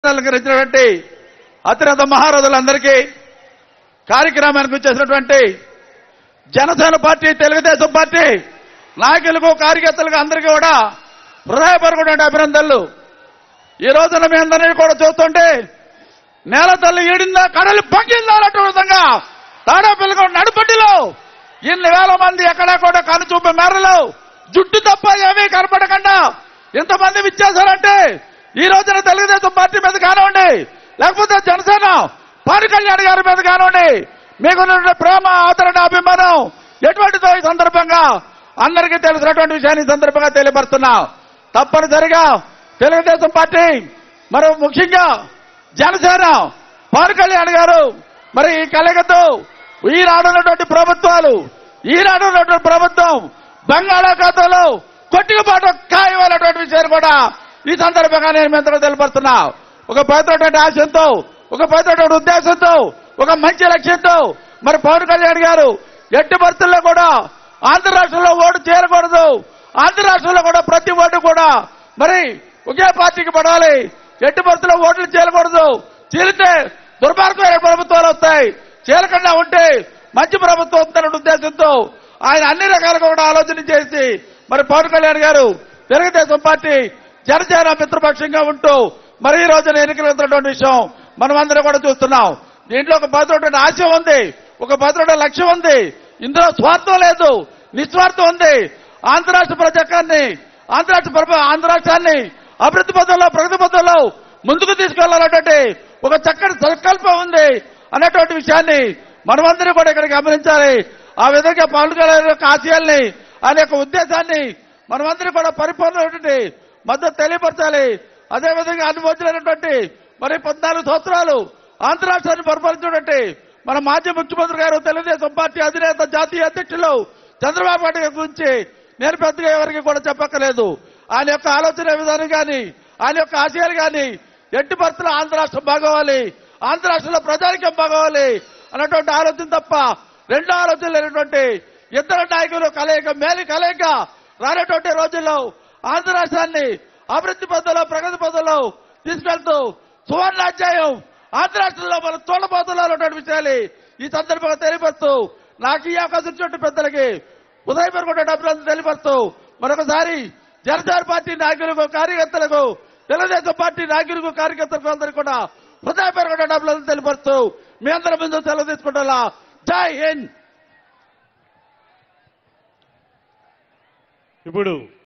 అలంకరించినటువంటి అతిరథ మహారథులందరికీ కార్యక్రమానికి వచ్చేసినటువంటి జనసేన పార్టీ తెలుగుదేశం పార్టీ నాయకులకు కార్యకర్తలకు అందరికీ కూడా హృదయపరమైన అభినందనలు ఈ రోజున మీ అందరినీ కూడా చూస్తుంటే నేల తల్లి ఈడిందా కడలు పొంగిందా అన్నట్టు విధంగా తాడాపిల్లగా నడుపటిలో ఇన్ని వేల మంది ఎక్కడా కూడా కనుచూపు మేరలు జుట్టు తప్ప ఏమీ కనపడకుండా ఇంతమంది విచ్చేశారంటే ఈ రోజున తెలుగుదేశం పార్టీ మీద కానివ్వండి లేకపోతే జనసేన పవన్ కళ్యాణ్ గారి మీద కానివ్వండి మీకు ప్రేమ ఆదరణ అభిమానం ఎటువంటిదో ఈ సందర్భంగా అందరికీ తెలిసినటువంటి విషయాన్ని ఈ సందర్భంగా తెలియపరుస్తున్నా తప్పనిసరిగా తెలుగుదేశం పార్టీ మరి ముఖ్యంగా జనసేన పవన్ కళ్యాణ్ గారు మరి ఈ కలగతో ఈనాడున్నటువంటి ప్రభుత్వాలు ఈనాడున్నటువంటి ప్రభుత్వం బంగాళాఖాతంలో కొట్టుకుబాటు ఖాయమైనటువంటి విషయాన్ని కూడా ఈ సందర్భంగా నేను మీ అందరూ తెలియపరుస్తున్నా ఒక పవిత్రటువంటి ఆశయంతో ఒక పవిత్రటువంటి ఉద్దేశంతో ఒక మంచి లక్ష్యంతో మరి పవన్ కళ్యాణ్ గారు ఎట్టి పరిస్థితుల్లో కూడా ఆంధ్ర రాష్ట్రంలో ఓటు చేరకూడదు ఆంధ్ర రాష్ట్రంలో కూడా ప్రతి ఓటు కూడా మరి ఒకే పార్టీకి పడాలి ఎట్టి పరిస్థితుల్లో ఓట్లు చేయకూడదు చీలితే దుర్మార్గమైన ప్రభుత్వాలు వస్తాయి చీలకుండా ఉంటే మంచి ప్రభుత్వం వస్తుందన్న ఉద్దేశంతో ఆయన అన్ని రకాలుగా కూడా ఆలోచన చేసి మరి పవన్ కళ్యాణ్ గారు తెలుగుదేశం పార్టీ జనసేన మిత్రపక్షంగా ఉంటూ మరి ఈ రోజున ఎన్నికలు వెళ్తున్నటువంటి విషయం మనం అందరం కూడా చూస్తున్నాం దీంట్లో ఒక భద్రమైన ఆశయం ఉంది ఒక భద్రమైన లక్ష్యం ఉంది ఇందులో స్వార్థం లేదు నిస్వార్థం ఉంది ఆంధ్ర రాష్ట్ర ప్రజాకాన్ని ఆంధ్ర రాష్ట్ర ప్రభ- ఆంధ్ర రాష్ట్రాన్ని అభివృద్ధి పథంలో ప్రగతి పథంలో ముందుకు తీసుకెళ్లాలన్నటువంటి ఒక చక్కటి సంకల్పం ఉంది అన్నటువంటి విషయాన్ని మనమందరం కూడా ఇక్కడ గమనించాలి ఆ విధంగా పవన్ కళ్యాణ్ యొక్క ఆశయాల్ని ఆయన యొక్క ఉద్దేశాన్ని మనమందరం కూడా పరిపూర్ణమైనటువంటి మద్దతు తెలియపరచాలి అదేవిధంగా అనుభవించినటువంటి మరి పద్నాలుగు సంవత్సరాలు ఆంధ్ర రాష్ట్రాన్ని పరిపాలించినటువంటి మన మాజీ ముఖ్యమంత్రి గారు తెలుగుదేశం పార్టీ అధినేత జాతీయ అధ్యక్షులు చంద్రబాబు నాయుడు గారి గురించి నేను పెద్దగా ఎవరికి కూడా చెప్పక్కర్లేదు ఆయన యొక్క ఆలోచన విధానం కానీ ఆయన యొక్క ఆశయాలు కానీ ఎట్టి పరిస్థితుల్లో ఆంధ్ర రాష్ట్రం బాగోవాలి ఆంధ్ర రాష్ట్రంలో ప్రజానికం బాగోవాలి అన్నటువంటి ఆలోచన తప్ప రెండో ఆలోచన లేనటువంటి ఇద్దరు నాయకులు కలయిక మేలు కలయిక రానటువంటి రోజుల్లో ఆంధ్ర రాష్ట్రాన్ని అభివృద్ధి పద్ధతిలో ప్రగతి పద్ధతిలో తీసుకెళ్తూ సువర్ణాధ్యాయం ఆంధ్ర రాష్ట్రంలో మన తోడబోతుల్లో ఉన్నటువంటి విషయాలు ఈ సందర్భంగా తెలియపరుస్తూ నాకు ఈ అవకాశం ఇచ్చినటువంటి పెద్దలకి ఉదయపరకుండా అభినందన తెలియపరుస్తూ మరొకసారి జనసేన పార్టీ నాయకులకు కార్యకర్తలకు తెలుగుదేశం పార్టీ నాయకులకు కార్యకర్తలకు అందరికీ కూడా హృదయపరకుండా అభినందన తెలియపరుస్తూ మీ అందరి ముందు సెలవు తీసుకుంటా జై హింద్ ఇప్పుడు